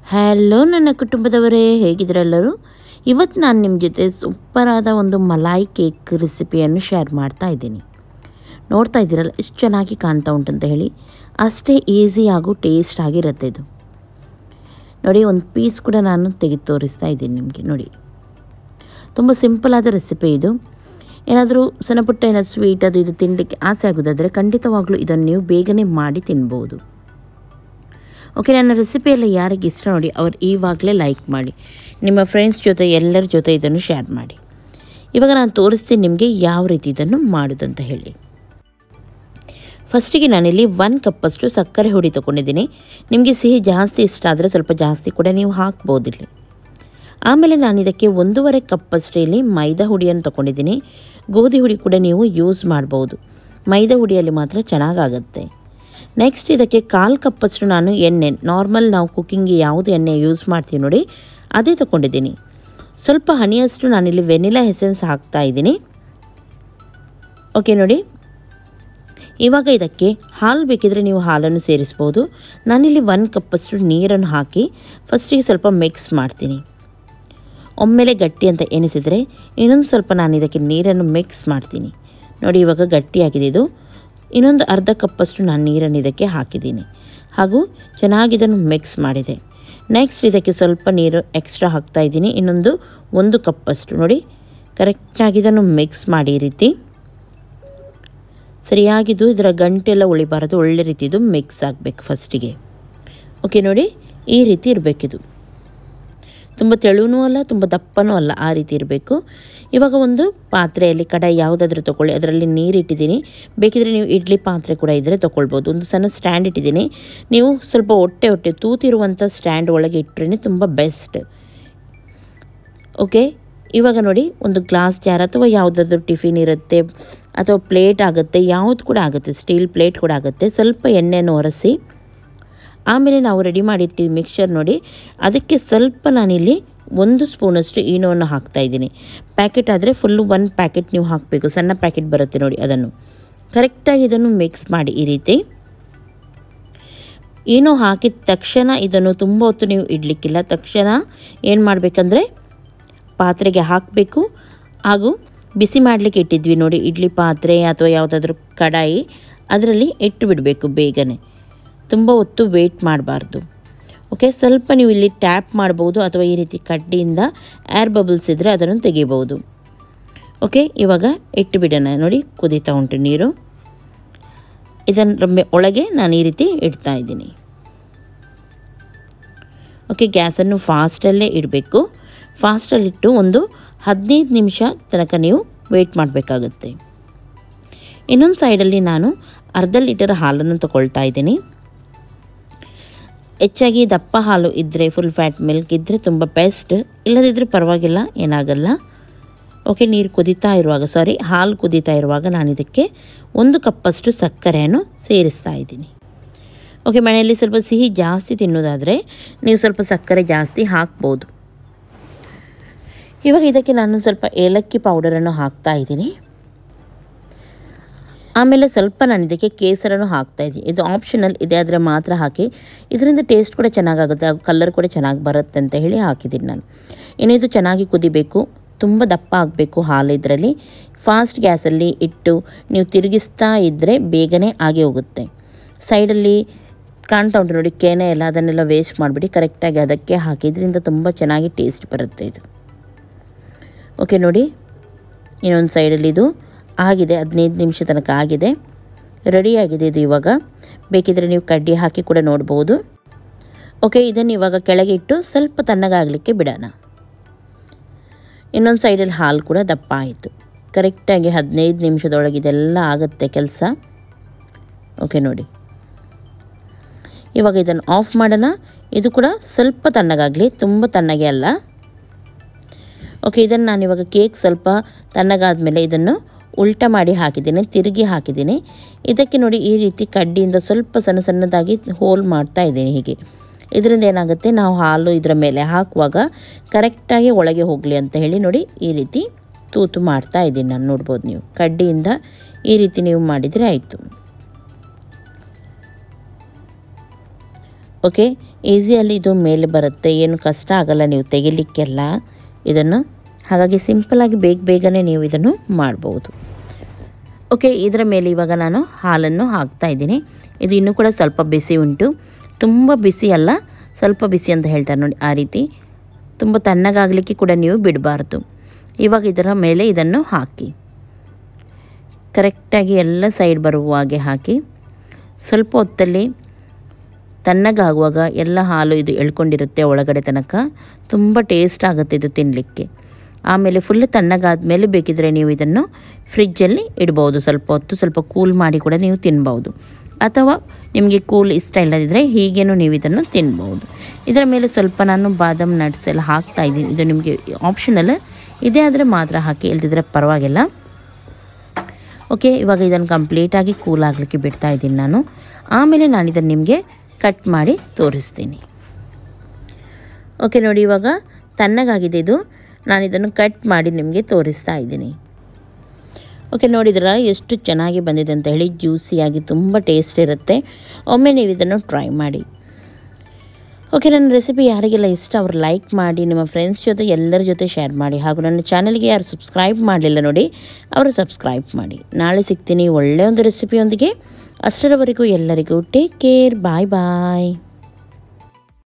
hello ನನ್ನ ಕುಟುಂಬದವರೇ ಹೇಗಿದ್ರೆಲ್ಲರೂ ಇವತ್ತು ನಾನು ನಿಮ್ಮ ಜೊತೆ ಸೂಪರಾದ ಒಂದು ಮಲಾಯಿ ಕೇಕ್ ರೆಸಿಪಿಯನ್ನು ಶೇರ್ ಮಾಡ್ತಾ ಇದ್ದೀನಿ ನೋಡ್ತಾ ಇದ್ದೀರಲ್ಲ ಎಷ್ಟು ಚೆನ್ನಾಗಿ ಕಾಣ್ತಾ ಉಂಟಂತ ಹೇಳಿ ಅಷ್ಟೇ ಈಸಿ ಹಾಗೂ ಟೇಸ್ಟ್ ಆಗಿರುತ್ತೆ ಇದು ನೋಡಿ ಒಂದು ಪೀಸ್ ಕೂಡ ನಾನು ತೆಗೆದು ತೋರಿಸ್ತಾ ಇದ್ದೀನಿ ನಿಮಗೆ ನೋಡಿ ತುಂಬ ಸಿಂಪಲಾದ ರೆಸಿಪಿ ಇದು ಏನಾದರೂ ಸಣ್ಣ ಪುಟ್ಟ ಏನಾದ್ರು ಸ್ವೀಟ್ ಅದು ಇದು ತಿನ್ನಲಿಕ್ಕೆ ಆಸೆ ಆಗೋದಾದರೆ ಖಂಡಿತವಾಗ್ಲೂ ಇದನ್ನು ನೀವು ಬೇಗನೆ ಮಾಡಿ ತಿನ್ಬೋದು ಓಕೆ ನನ್ನ ರೆಸಿಪಿ ಎಲ್ಲ ಯಾರಿಗೆ ಇಷ್ಟ ನೋಡಿ ಅವ್ರು ಇವಾಗಲೇ ಲೈಕ್ ಮಾಡಿ ನಿಮ್ಮ ಫ್ರೆಂಡ್ಸ್ ಜೊತೆ ಎಲ್ಲರ ಜೊತೆ ಇದನ್ನು ಶೇರ್ ಮಾಡಿ ಇವಾಗ ನಾನು ತೋರಿಸ್ತೀನಿ ನಿಮಗೆ ಯಾವ ರೀತಿ ಇದನ್ನು ಮಾಡೋದಂತ ಹೇಳಿ ಫಸ್ಟಿಗೆ ನಾನಿಲ್ಲಿ ಒನ್ ಕಪ್ಪಷ್ಟು ಸಕ್ಕರೆ ಹುಡಿ ತೊಗೊಂಡಿದ್ದೀನಿ ನಿಮಗೆ ಸಿಹಿ ಜಾಸ್ತಿ ಇಷ್ಟ ಆದರೆ ಸ್ವಲ್ಪ ಜಾಸ್ತಿ ಕೂಡ ನೀವು ಹಾಕ್ಬೋದು ಇಲ್ಲಿ ಆಮೇಲೆ ನಾನು ಇದಕ್ಕೆ ಒಂದೂವರೆ ಕಪ್ಪಷ್ಟು ಇಲ್ಲಿ ಮೈದಾ ಹುಡಿಯನ್ನು ತೊಗೊಂಡಿದ್ದೀನಿ ಗೋಧಿ ಹುಡಿ ಕೂಡ ನೀವು ಯೂಸ್ ಮಾಡ್ಬೋದು ಮೈದಾ ಹುಡಿಯಲ್ಲಿ ಮಾತ್ರ ಚೆನ್ನಾಗಾಗುತ್ತೆ ನೆಕ್ಸ್ಟ್ ಇದಕ್ಕೆ ಕಾಲು ಕಪ್ಪಷ್ಟು ನಾನು ಎಣ್ಣೆ ನಾರ್ಮಲ್ ನಾವು ಕುಕ್ಕಿಂಗ್ಗೆ ಯಾವುದು ಎಣ್ಣೆ ಯೂಸ್ ಮಾಡ್ತೀವಿ ನೋಡಿ ಅದೇ ತೊಗೊಂಡಿದ್ದೀನಿ ಸ್ವಲ್ಪ ಹನಿಯಷ್ಟು ನಾನಿಲ್ಲಿ ವೆನಿಲಾ ಎಸೆನ್ಸ್ ಹಾಕ್ತಾ ಇದ್ದೀನಿ ಓಕೆ ನೋಡಿ ಇವಾಗ ಇದಕ್ಕೆ ಹಾಲು ಬೇಕಿದ್ರೆ ನೀವು ಹಾಲನ್ನು ಸೇರಿಸ್ಬೋದು ನಾನಿಲ್ಲಿ ಒಂದು ಕಪ್ಪಷ್ಟು ನೀರನ್ನು ಹಾಕಿ ಫಸ್ಟಿಗೆ ಸ್ವಲ್ಪ ಮಿಕ್ಸ್ ಮಾಡ್ತೀನಿ ಒಮ್ಮೆಲೆ ಗಟ್ಟಿ ಅಂತ ಎನಿಸಿದರೆ ಇನ್ನೊಂದು ಸ್ವಲ್ಪ ನಾನು ಇದಕ್ಕೆ ನೀರನ್ನು ಮಿಕ್ಸ್ ಮಾಡ್ತೀನಿ ನೋಡಿ ಇವಾಗ ಗಟ್ಟಿಯಾಗಿದೆ ಇದು ಇನ್ನೊಂದು ಅರ್ಧ ಕಪ್ಪಷ್ಟು ನಾನು ನೀರನ್ನು ಇದಕ್ಕೆ ಹಾಕಿದ್ದೀನಿ ಹಾಗೂ ಚೆನ್ನಾಗಿ ಇದನ್ನು ಮಿಕ್ಸ್ ಮಾಡಿದೆ ನೆಕ್ಸ್ಟ್ ಇದಕ್ಕೆ ಸ್ವಲ್ಪ ನೀರು ಎಕ್ಸ್ಟ್ರಾ ಹಾಕ್ತಾ ಇದ್ದೀನಿ ಇನ್ನೊಂದು ಒಂದು ಕಪ್ಪಷ್ಟು ನೋಡಿ ಕರೆಕ್ಟಾಗಿ ಇದನ್ನು ಮಿಕ್ಸ್ ಮಾಡಿ ಈ ರೀತಿ ಸರಿಯಾಗಿದ್ದು ಇದರ ಗಂಟೆಲ್ಲ ಉಳಿಬಾರದು ಒಳ್ಳೆ ರೀತಿ ಇದು ಮಿಕ್ಸ್ ಆಗಬೇಕು ಫಸ್ಟಿಗೆ ಓಕೆ ನೋಡಿ ಈ ರೀತಿ ಇರಬೇಕಿದು ತುಂಬ ತೆಳುವೂ ಅಲ್ಲ ತುಂಬ ದಪ್ಪನೂ ಅಲ್ಲ ಆ ರೀತಿ ಇರಬೇಕು ಇವಾಗ ಒಂದು ಪಾತ್ರೆಯಲ್ಲಿ ಕಡಾಯಿ ಯಾವುದಾದ್ರೂ ತೊಗೊಳ್ಳಿ ಅದರಲ್ಲಿ ನೀರು ಇಟ್ಟಿದ್ದೀನಿ ಬೇಕಿದ್ರೆ ನೀವು ಇಡ್ಲಿ ಪಾತ್ರೆ ಕೂಡ ಇದ್ದರೆ ತೊಗೊಳ್ಬೋದು ಒಂದು ಸಣ್ಣ ಸ್ಟ್ಯಾಂಡ್ ಇಟ್ಟಿದ್ದೀನಿ ನೀವು ಸ್ವಲ್ಪ ಹೊಟ್ಟೆ ಹೊಟ್ಟೆ ತೂತಿರುವಂಥ ಸ್ಟ್ಯಾಂಡ್ ಒಳಗೆ ಇಟ್ಟರೆ ತುಂಬ ಬೆಸ್ಟ್ ಓಕೆ ಇವಾಗ ನೋಡಿ ಒಂದು ಗ್ಲಾಸ್ ಜಾರ್ ಅಥವಾ ಯಾವುದಾದ್ರೂ ಟಿಫಿನ್ ಇರುತ್ತೆ ಅಥವಾ ಪ್ಲೇಟ್ ಆಗುತ್ತೆ ಯಾವುದು ಕೂಡ ಆಗುತ್ತೆ ಸ್ಟೀಲ್ ಪ್ಲೇಟ್ ಕೂಡ ಆಗುತ್ತೆ ಸ್ವಲ್ಪ ಎಣ್ಣೆಯನ್ನು ಒರೆಸಿ ಆಮೇಲೆ ನಾವು ರೆಡಿ ಮಾಡಿಟ್ಟಿದ್ದು ಮಿಕ್ಸರ್ ನೋಡಿ ಅದಕ್ಕೆ ಸ್ವಲ್ಪ ನಾನಿಲ್ಲಿ ಒಂದು ಸ್ಪೂನಷ್ಟು ಈನೋವನ್ನು ಹಾಕ್ತಾಯಿದ್ದೀನಿ ಪ್ಯಾಕೆಟ್ ಆದರೆ ಫುಲ್ಲು ಒಂದು ಪ್ಯಾಕೆಟ್ ನೀವು ಹಾಕಬೇಕು ಸಣ್ಣ ಪ್ಯಾಕೆಟ್ ಬರುತ್ತೆ ನೋಡಿ ಅದನ್ನು ಕರೆಕ್ಟಾಗಿ ಇದನ್ನು ಮಿಕ್ಸ್ ಮಾಡಿ ಈ ರೀತಿ ಈನೋ ಹಾಕಿದ ತಕ್ಷಣ ಇದನ್ನು ತುಂಬ ಹೊತ್ತು ನೀವು ಇಡಲಿಕ್ಕಿಲ್ಲ ತಕ್ಷಣ ಏನು ಮಾಡಬೇಕಂದ್ರೆ ಪಾತ್ರೆಗೆ ಹಾಕಬೇಕು ಹಾಗೂ ಬಿಸಿ ಮಾಡಲಿಕ್ಕೆ ಇಟ್ಟಿದ್ವಿ ನೋಡಿ ಇಡ್ಲಿ ಪಾತ್ರೆ ಅಥವಾ ಯಾವುದಾದ್ರೂ ಕಡಾಯಿ ಅದರಲ್ಲಿ ಇಟ್ಟು ಬಿಡಬೇಕು ಬೇಗನೆ ತುಂಬ ಹೊತ್ತು ವೆಯ್ಟ್ ಮಾಡಬಾರ್ದು ಓಕೆ ಸ್ವಲ್ಪ ನೀವು ಇಲ್ಲಿ ಟ್ಯಾಪ್ ಮಾಡ್ಬೋದು ಅಥವಾ ಈ ರೀತಿ ಕಡ್ಡಿಯಿಂದ ಏರ್ ಬಬಲ್ಸ್ ಇದ್ದರೆ ಅದನ್ನು ತೆಗಿಬೋದು ಓಕೆ ಇವಾಗ ಇಟ್ಟು ಬಿಡೋಣ ನೋಡಿ ಕುದೀತಾ ಉಂಟು ನೀರು ಇದನ್ನು ಒಳಗೆ ನಾನು ಈ ರೀತಿ ಇಡ್ತಾ ಇದ್ದೀನಿ ಓಕೆ ಗ್ಯಾಸನ್ನು ಫಾಸ್ಟಲ್ಲೇ ಇಡಬೇಕು ಫಾಸ್ಟಲ್ಲಿಟ್ಟು ಒಂದು ಹದಿನೈದು ನಿಮಿಷ ತನಕ ನೀವು ವೆಯ್ಟ್ ಮಾಡಬೇಕಾಗುತ್ತೆ ಇನ್ನೊಂದು ಸೈಡಲ್ಲಿ ನಾನು ಅರ್ಧ ಲೀಟರ್ ಹಾಲನ್ನು ತಗೊಳ್ತಾ ಇದ್ದೀನಿ ಹೆಚ್ಚಾಗಿ ದಪ್ಪ ಹಾಲು ಇದ್ದರೆ ಫುಲ್ ಫ್ಯಾಟ್ ಮಿಲ್ಕ್ ಇದ್ದರೆ ತುಂಬ ಬೆಸ್ಟ್ ಇಲ್ಲದಿದ್ದರೆ ಪರವಾಗಿಲ್ಲ ಏನಾಗಲ್ಲ ಓಕೆ ನೀರು ಕುದೀತಾ ಇರುವಾಗ ಸಾರಿ ಹಾಲು ಕುದೀತಾ ಇರುವಾಗ ನಾನು ಇದಕ್ಕೆ ಒಂದು ಕಪ್ಪಷ್ಟು ಸಕ್ಕರೆಯನ್ನು ಸೇರಿಸ್ತಾ ಇದ್ದೀನಿ ಓಕೆ ಮನೆಯಲ್ಲಿ ಸ್ವಲ್ಪ ಸಿಹಿ ಜಾಸ್ತಿ ತಿನ್ನೋದಾದರೆ ನೀವು ಸ್ವಲ್ಪ ಸಕ್ಕರೆ ಜಾಸ್ತಿ ಹಾಕ್ಬೋದು ಇವಾಗ ಇದಕ್ಕೆ ನಾನು ಸ್ವಲ್ಪ ಏಲಕ್ಕಿ ಪೌಡರನ್ನು ಹಾಕ್ತಾ ಇದ್ದೀನಿ ಆಮೇಲೆ ಸ್ವಲ್ಪ ನಾನು ಇದಕ್ಕೆ ಕೇಸರನ್ನು ಹಾಕ್ತಾ ಇದ್ದೀನಿ ಇದು ಆಪ್ಷನಲ್ ಇದೆ ಆದರೆ ಮಾತ್ರ ಹಾಕಿ ಇದರಿಂದ ಟೇಸ್ಟ್ ಕೂಡ ಚೆನ್ನಾಗಾಗುತ್ತೆ ಹಾಗೂ ಕಲರ್ ಕೂಡ ಚೆನ್ನಾಗಿ ಬರುತ್ತೆ ಅಂತ ಹೇಳಿ ಹಾಕಿದ್ದೀನಿ ನಾನು ಇನ್ನು ಇದು ಚೆನ್ನಾಗಿ ಕುದಿಬೇಕು ತುಂಬ ದಪ್ಪ ಆಗಬೇಕು ಹಾಲು ಇದರಲ್ಲಿ ಫಾಸ್ಟ್ ಗ್ಯಾಸಲ್ಲಿ ಇಟ್ಟು ನೀವು ತಿರುಗಿಸ್ತಾ ಇದ್ದರೆ ಬೇಗನೆ ಆಗಿ ಹೋಗುತ್ತೆ ಸೈಡಲ್ಲಿ ಕಾಣ್ತಾ ಉಂಟು ನೋಡಿ ಕೆನೆ ಎಲ್ಲ ಅದನ್ನೆಲ್ಲ ವೇಸ್ಟ್ ಮಾಡಿಬಿಡಿ ಕರೆಕ್ಟಾಗಿ ಅದಕ್ಕೆ ಹಾಕಿ ಇದರಿಂದ ತುಂಬ ಚೆನ್ನಾಗಿ ಟೇಸ್ಟ್ ಬರುತ್ತೆ ಇದು ಓಕೆ ನೋಡಿ ಇನ್ನೊಂದು ಸೈಡಲ್ಲಿ ಇದು ಆಗಿದೆ ಹದಿನೈದು ನಿಮಿಷ ತನಕ ಆಗಿದೆ ರೆಡಿಯಾಗಿದೆ ಇದು ಇವಾಗ ಬೇಕಿದ್ರೆ ನೀವು ಕಡ್ಡಿ ಹಾಕಿ ಕೂಡ ನೋಡ್ಬೋದು ಓಕೆ ಇದನ್ನು ಇವಾಗ ಕೆಳಗೆ ಇಟ್ಟು ಸ್ವಲ್ಪ ತಣ್ಣಗಾಗಲಿಕ್ಕೆ ಬಿಡೋಣ ಇನ್ನೊಂದು ಸೈಡಲ್ಲಿ ಹಾಲು ಕೂಡ ದಪ್ಪ ಆಯಿತು ಕರೆಕ್ಟಾಗಿ ಹದಿನೈದು ನಿಮಿಷದೊಳಗೆ ಇದೆಲ್ಲ ಆಗುತ್ತೆ ಕೆಲಸ ಓಕೆ ನೋಡಿ ಇವಾಗ ಇದನ್ನು ಆಫ್ ಮಾಡೋಣ ಇದು ಕೂಡ ಸ್ವಲ್ಪ ತಣ್ಣಗಾಗಲಿ ತುಂಬ ತಣ್ಣಗೆ ಅಲ್ಲ ಓಕೆ ಇದನ್ನು ನಾನು ಇವಾಗ ಕೇಕ್ ಸ್ವಲ್ಪ ತಣ್ಣಗಾದ ಮೇಲೆ ಇದನ್ನು ಉಲ್ಟ ಮಾಡಿ ಹಾಕಿದ್ದೀನಿ ತಿರುಗಿ ಹಾಕಿದ್ದೀನಿ ಇದಕ್ಕೆ ನೋಡಿ ಈ ರೀತಿ ಕಡ್ಡಿಯಿಂದ ಸ್ವಲ್ಪ ಸಣ್ಣ ಸಣ್ಣದಾಗಿ ಹೋಲ್ ಮಾಡ್ತಾ ಇದ್ದೀನಿ ಹೀಗೆ ಇದರಿಂದ ಏನಾಗುತ್ತೆ ನಾವು ಹಾಲು ಇದರ ಮೇಲೆ ಹಾಕುವಾಗ ಕರೆಕ್ಟಾಗಿ ಒಳಗೆ ಹೋಗಲಿ ಅಂತ ಹೇಳಿ ನೋಡಿ ಈ ರೀತಿ ತೂತು ಮಾಡ್ತಾ ಇದ್ದೀನಿ ನಾನು ನೋಡ್ಬೋದು ನೀವು ಕಡ್ಡಿಯಿಂದ ಈ ರೀತಿ ನೀವು ಮಾಡಿದರೆ ಆಯಿತು ಓಕೆ ಈಸಿಯಲ್ಲಿ ಇದು ಮೇಲೆ ಬರುತ್ತೆ ಏನು ಕಷ್ಟ ಆಗಲ್ಲ ನೀವು ತೆಗಿಲಿಕ್ಕೆಲ್ಲ ಇದನ್ನು ಹಾಗಾಗಿ ಸಿಂಪಲಾಗಿ ಬೇಗ ಬೇಗನೆ ನೀವು ಇದನ್ನು ಮಾಡ್ಬೋದು ಓಕೆ ಇದರ ಮೇಲೆ ಇವಾಗ ನಾನು ಹಾಲನ್ನು ಹಾಕ್ತಾ ಇದ್ದೀನಿ ಇದು ಇನ್ನೂ ಕೂಡ ಸ್ವಲ್ಪ ಬಿಸಿ ಉಂಟು ತುಂಬ ಬಿಸಿ ಅಲ್ಲ ಸ್ವಲ್ಪ ಬಿಸಿ ಅಂತ ಹೇಳ್ತಾರೆ ನೋಡಿ ಆ ರೀತಿ ತುಂಬ ತಣ್ಣಗಾಗಲಿಕ್ಕೆ ಕೂಡ ನೀವು ಬಿಡಬಾರ್ದು ಇವಾಗ ಇದರ ಮೇಲೆ ಇದನ್ನು ಹಾಕಿ ಕರೆಕ್ಟಾಗಿ ಎಲ್ಲ ಸೈಡ್ ಬರುವ ಹಾಗೆ ಹಾಕಿ ಸ್ವಲ್ಪ ಹೊತ್ತಲ್ಲಿ ತಣ್ಣಗಾಗುವಾಗ ಎಲ್ಲ ಹಾಲು ಇದು ಎಳ್ಕೊಂಡಿರುತ್ತೆ ಒಳಗಡೆ ತನಕ ತುಂಬ ಟೇಸ್ಟ್ ಆಗುತ್ತೆ ಇದು ತಿನ್ನಲಿಕ್ಕೆ ಆಮೇಲೆ ಫುಲ್ ತಣ್ಣಗಾದ ಮೇಲೆ ಬೇಕಿದ್ರೆ ನೀವು ಇದನ್ನು ಫ್ರಿಜ್ಜಲ್ಲಿ ಇಡ್ಬೋದು ಸ್ವಲ್ಪ ಹೊತ್ತು ಸ್ವಲ್ಪ ಕೂಲ್ ಮಾಡಿ ಕೂಡ ನೀವು ತಿನ್ಬೋದು ಅಥವಾ ನಿಮಗೆ ಕೂಲ್ ಇಷ್ಟ ಇಲ್ಲದಿದ್ದರೆ ಹೀಗೇನು ನೀವು ಇದನ್ನು ತಿನ್ಬೋದು ಇದರ ಮೇಲೆ ಸ್ವಲ್ಪ ನಾನು ಬಾದಾಮ್ ನಟ್ಸ್ ಎಲ್ಲ ಹಾಕ್ತಾ ಇದ್ದೀನಿ ಇದು ನಿಮಗೆ ಆಪ್ಷನಲ್ ಇದೇ ಆದರೆ ಮಾತ್ರ ಹಾಕಿ ಇಲ್ದಿದ್ರೆ ಪರವಾಗಿಲ್ಲ ಓಕೆ ಇವಾಗ ಇದನ್ನು ಕಂಪ್ಲೀಟಾಗಿ ಕೂಲ್ ಆಗಲಿಕ್ಕೆ ಬಿಡ್ತಾ ಇದ್ದೀನಿ ನಾನು ಆಮೇಲೆ ನಾನು ಇದನ್ನು ನಿಮಗೆ ಕಟ್ ಮಾಡಿ ತೋರಿಸ್ತೀನಿ ಓಕೆ ನೋಡಿ ಇವಾಗ ತಣ್ಣಗಾಗಿದೆ ಇದು ನಾನು ಇದನ್ನು ಕಟ್ ಮಾಡಿ ನಿಮಗೆ ತೋರಿಸ್ತಾ ಇದ್ದೀನಿ ಓಕೆ ನೋಡಿದ್ರ ಎಷ್ಟು ಚೆನ್ನಾಗಿ ಬಂದಿದೆ ಅಂತ ಹೇಳಿ ಜ್ಯೂಸಿಯಾಗಿ ತುಂಬ ಟೇಸ್ಟ್ ಇರುತ್ತೆ ಒಮ್ಮೆ ನೀವು ಇದನ್ನು ಟ್ರೈ ಮಾಡಿ ಓಕೆ ನನ್ನ ರೆಸಿಪಿ ಯಾರಿಗೆಲ್ಲ ಇಷ್ಟ ಅವ್ರು ಲೈಕ್ ಮಾಡಿ ನಿಮ್ಮ ಫ್ರೆಂಡ್ಸ್ ಜೊತೆ ಎಲ್ಲರ ಜೊತೆ ಶೇರ್ ಮಾಡಿ ಹಾಗೂ ನನ್ನ ಚಾನಲ್ಗೆ ಯಾರು ಸಬ್ಸ್ಕ್ರೈಬ್ ಮಾಡಲಿಲ್ಲ ನೋಡಿ ಅವರು ಸಬ್ಸ್ಕ್ರೈಬ್ ಮಾಡಿ ನಾಳೆ ಸಿಗ್ತೀನಿ ಒಳ್ಳೆಯ ಒಂದು ರೆಸಿಪಿಯೊಂದಿಗೆ ಅಷ್ಟರವರೆಗೂ ಎಲ್ಲರಿಗೂ ಟೇಕ್ ಕೇರ್ ಬಾಯ್ ಬಾಯ್